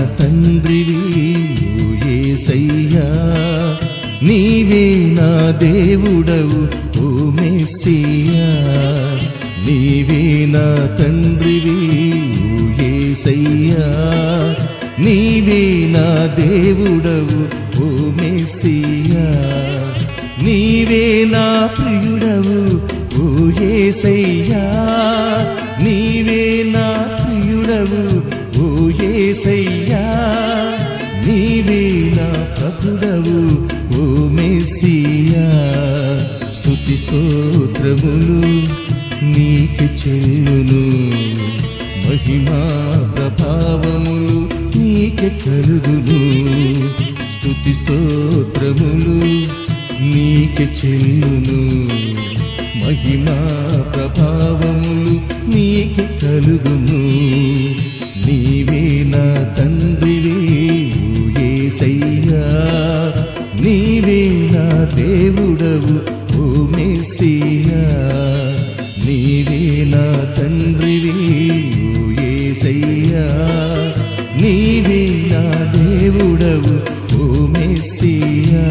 తండ్రివి ఓ యేసయ్యా నీవే నా దేవుడవు ఓ మెస్సియా నీవే నా తండ్రివి ఓ యేసయ్యా నీవే నా దేవుడవు ఓ మెస్సియా నీవే నా ప్రియుడవు ఓ యేసయ్యా నీవే నా ప్రియుడవు ఓ యేసయ్యా నీవే నా ప్రభుడవు ఓ మెస్సియా స్తుతి స్తోత్రములు నీకు చెల్లును మహిమా ప్రభావములు నీకే కలుగును స్తుతి స్తోత్రములు నీకే చెల్లును మహిమా ప్రభావములు నీకే కలుగును నీవే నా తండ్రివే ఓ యేసయ్యా నీవే నా దేవుడవు ఓ మెస్సియా నీవే నా తండ్రివి ఓ యేసయ్యా నీవే నా దేవుడవు ఓ మెస్సియా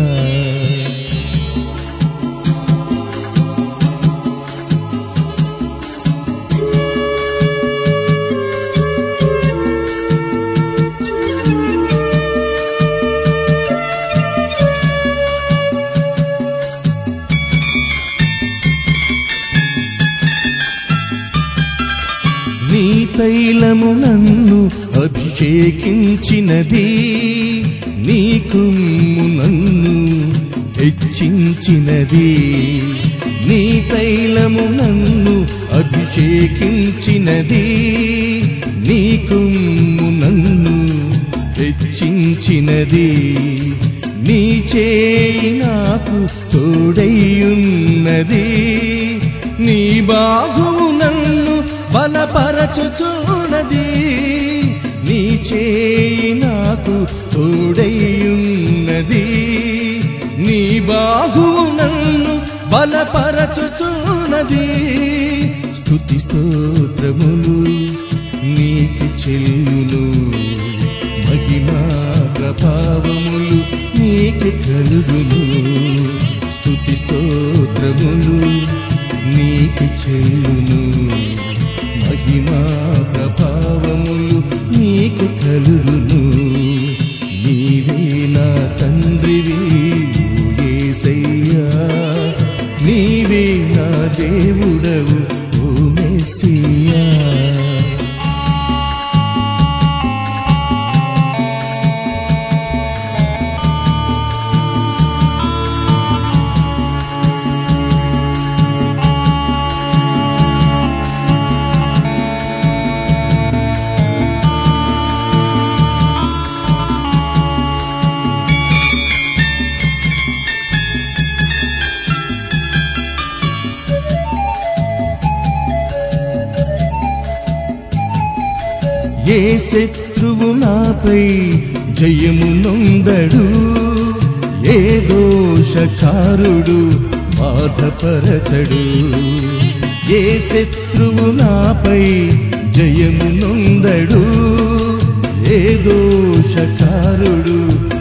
నీ తైలము నన్ను అభిషేకించినది నీ కుమ్ము నన్ను హెచ్చించినది నీ తైలము నన్ను అభిషేకించినది నీ కుమ్ము నన్ను హెచ్చించినది నీ చేయి నాకు తోడయ్యున్నది నీ బాహువు నన్ను బలపరచుచున్నది నీ చేయి నాకు తోడయ్యున్నది నీ బాహువు నన్ను బలపరచుచున్నది స్తుతి స్తోత్రములు నీకు చెల్లును మహిమా ప్రభావములు నీకు కలుగును స్తుతి స్తోత్రములు నీకు చెల్లును మహిమా ప్రభావములు నీకు కలుగును నీవే నా తండ్రివి ఓ యేసయ్యా నీవే నా దేవుడవు ఓ మెస్సియా ఏ శత్రువు నాపై జయము నొందడు ఏ దోషకారుడు బాధపరచడు ఏ శత్రువు నాపై జయము నొందడు ఏ దోషకారుడు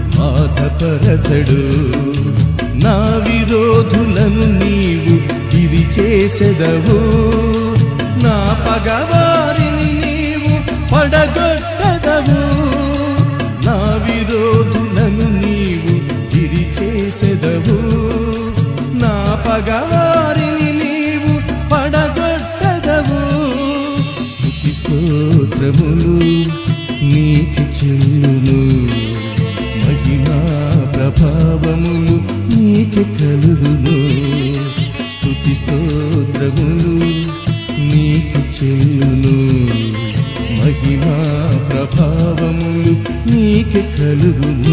బాధపరచడు నా విరోధులను నీవు ఇది చేసెదవు నా పగవారిని నీవు పడగొట్టదవు నా విరోధులను నీవు ఇది చేసెదవు నా పగవారిని నీవు పడగొట్టదవు స్తుతి స్తోత్రములు నీకు చెల్లును మహిమా ప్రభావములు నీకు కలుగును స్తుతి స్తోత్రములు నీకు చెల్లును మహిమా ప్రభావములు నీకు కలుగును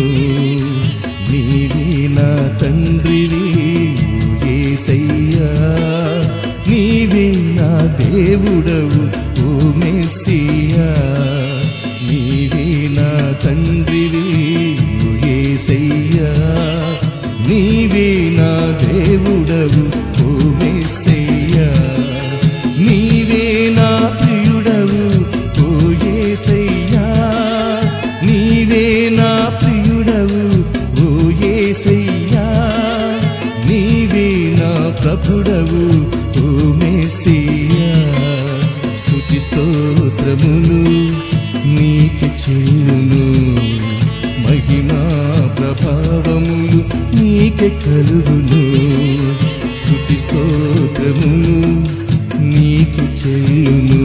నీవే నా తండ్రివి ఓ యేసయ్యా నీవే నా దేవుడవు ఓ మెస్సియా నీవే నా తండ్రివి ఓ యేసయ్యా నీవే నా దేవుడవు ఓ మెస్సియా నీవే నా ప్రియుడవు ఓ యేసయ్యా నీ మహిమా ప్రభావములు నీకే కలుగును స్తుతి స్తోత్రములు నీకు చెల్లును